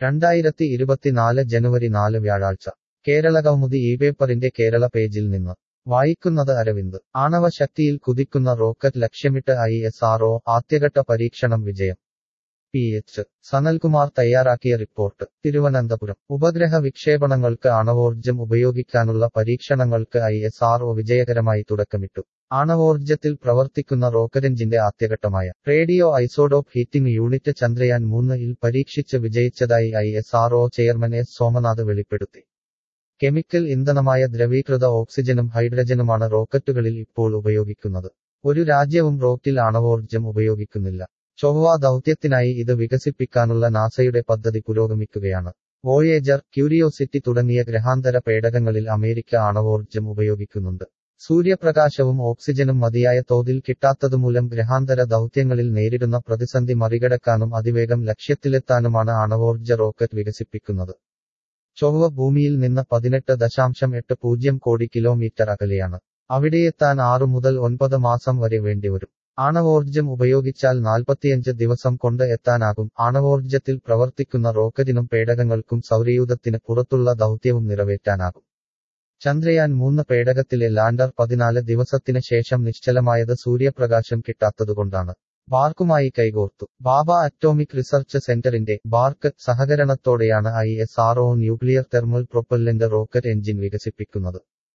രണ്ടായിരത്തി ഇരുപത്തിനാല് ജനുവരി നാല് വ്യാഴാഴ്ച കേരള കൗമുദി ഈ പേപ്പറിന്റെ കേരള പേജിൽ നിന്ന് വായിക്കുന്നത് അരവിന്ദ് ആണവ ശക്തിയിൽ കുതിക്കുന്ന റോക്കറ്റ് ലക്ഷ്യമിട്ട് ഐ എസ് ആർഒ ആദ്യഘട്ട പരീക്ഷണം വിജയം പി എച്ച് സനൽകുമാർ തയ്യാറാക്കിയ റിപ്പോർട്ട് തിരുവനന്തപുരം ഉപഗ്രഹ വിക്ഷേപണങ്ങൾക്ക് ആണവോർജ്ജം ഉപയോഗിക്കാനുള്ള പരീക്ഷണങ്ങൾക്ക് ഐ എസ് ആർഒ വിജയകരമായി തുടക്കമിട്ടു ആണവോർജ്ജത്തിൽ പ്രവർത്തിക്കുന്ന റോക്കറ്റെഞ്ചിന്റെ ആദ്യഘട്ടമായ radio isotope heating unit Chandrayaan മൂന്ന് ഇൽ പരീക്ഷിച്ച് വിജയിച്ചതായി I S R O chairman S Somanath വെളിപ്പെടുത്തി കെമിക്കൽ ഇന്ധനമായ ദ്രവീകൃത ഓക്സിജനും ഹൈഡ്രജനുമാണ് റോക്കറ്റുകളിൽ ഇപ്പോൾ ഉപയോഗിക്കുന്നത് ഒരു രാജ്യവും റോക്കറ്റിൽ ആണവോർജ്ജം ഉപയോഗിക്കുന്നില്ല ചൊവ്വ ദൗത്യത്തിനായി ഇത് വികസിപ്പിക്കാനുള്ള നാസയുടെ പദ്ധതി പുരോഗമിക്കുകയാണ് വോയേജർ ക്യൂരിയോസിറ്റി തുടങ്ങിയ ഗ്രഹാന്തര പേടകങ്ങളിൽ അമേരിക്ക ആണവോർജ്ജം ഉപയോഗിക്കുന്നുണ്ട് സൂര്യപ്രകാശവും ഓക്സിജനും മതിയായ തോതിൽ കിട്ടാത്തതുമൂലം ഗ്രഹാന്തര ദൗത്യങ്ങളിൽ നേരിടുന്ന പ്രതിസന്ധി മറികടക്കാനും അതിവേഗം ലക്ഷ്യത്തിലെത്താനുമാണ് ആണവോർജ്ജ റോക്കറ്റ് വികസിപ്പിക്കുന്നത് ചൊവ്വ ഭൂമിയിൽ നിന്ന് പതിനെട്ട് ദശാംശം എട്ട് പൂജ്യം കോടി കിലോമീറ്റർ അകലെയാണ് അവിടെയെത്താൻ ആറു മുതൽ ഒൻപത് മാസം വരെ വേണ്ടിവരും ആണവോർജ്ജം ഉപയോഗിച്ചാൽ നാൽപ്പത്തിയഞ്ച് ദിവസം കൊണ്ട് എത്താനാകും ആണവോർജ്ജത്തിൽ പ്രവർത്തിക്കുന്ന റോക്കറ്റിനും പേടകങ്ങൾക്കും സൗരയൂഥത്തിന് പുറത്തുള്ള ദൗത്യവും നിറവേറ്റാനാകും ചന്ദ്രയാൻ മൂന്ന് പേടകത്തിലെ ലാൻഡർ പതിനാല് ദിവസത്തിന് ശേഷം നിശ്ചലമായത് സൂര്യപ്രകാശം കിട്ടാത്തതുകൊണ്ടാണ് ബാർക്കുമായി കൈകോർത്തു ബാബ അറ്റോമിക് റിസർച്ച് സെന്ററിന്റെ ബാർക്ക് സഹകരണത്തോടെയാണ് I S R O nuclear thermal propellant rocket engine വികസിപ്പിക്കുന്നത്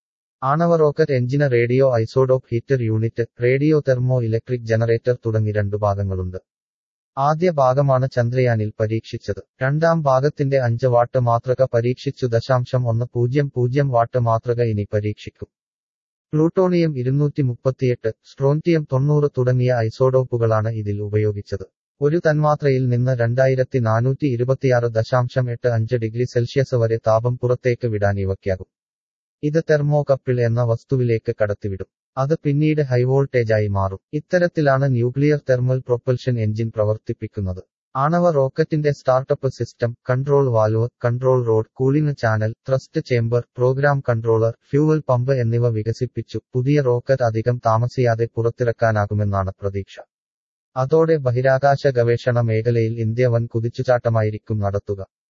ആണവ റോക്കറ്റ് എഞ്ചിന് radio isotope heater unit radio thermo electric generator തുടങ്ങി രണ്ടു ഭാഗങ്ങളുണ്ട് ആദ്യ ഭാഗമാണ് ചന്ദ്രയാനിൽ പരീക്ഷിച്ചത് രണ്ടാം ഭാഗത്തിന്റെ അഞ്ച് വാട്ട് മാതൃക പരീക്ഷിച്ചു ദശാംശം ഒന്ന് പൂജ്യം പൂജ്യം വാട്ട് മാതൃക ഇനി പരീക്ഷിക്കും പ്ലൂട്ടോണിയം ഇരുന്നൂറ്റി മുപ്പത്തിയെട്ട് സ്ട്രോൺറ്റിയം തൊണ്ണൂറ് തുടങ്ങിയ ഐസോഡോപ്പുകളാണ് ഇതിൽ ഉപയോഗിച്ചത് ഒരു തന്മാത്രയിൽ നിന്ന് രണ്ടായിരത്തി നാനൂറ്റി ഇരുപത്തിയാറ് ദശാംശം എട്ട് അഞ്ച് ഡിഗ്രി സെൽഷ്യസ് വരെ താപം പുറത്തേക്ക് വിടാൻ ഇവയ്ക്കാകും ഇത് തെർമോകപ്പിൾ എന്ന വസ്തുവിലേക്ക് കടത്തിവിടും അത് പിന്നീട് ഹൈവോൾട്ടേജായി മാറും ഇത്തരത്തിലാണ് ന്യൂക്ലിയർ തെർമൽ പ്രൊപ്പൽഷൻ എഞ്ചിൻ പ്രവർത്തിപ്പിക്കുന്നത് ആണവ റോക്കറ്റിന്റെ startup system control valve control rod cooling channel thrust chamber program controller fuel pump എന്നിവ വികസിപ്പിച്ചു പുതിയ റോക്കറ്റ് അധികം താമസിയാതെ പുറത്തിറക്കാനാകുമെന്നാണ് പ്രതീക്ഷ അതോടെ ബഹിരാകാശ ഗവേഷണ മേഖലയിൽ ഇന്ത്യ വൻ കുതിച്ചുചാട്ടമായിരിക്കും നടത്തുക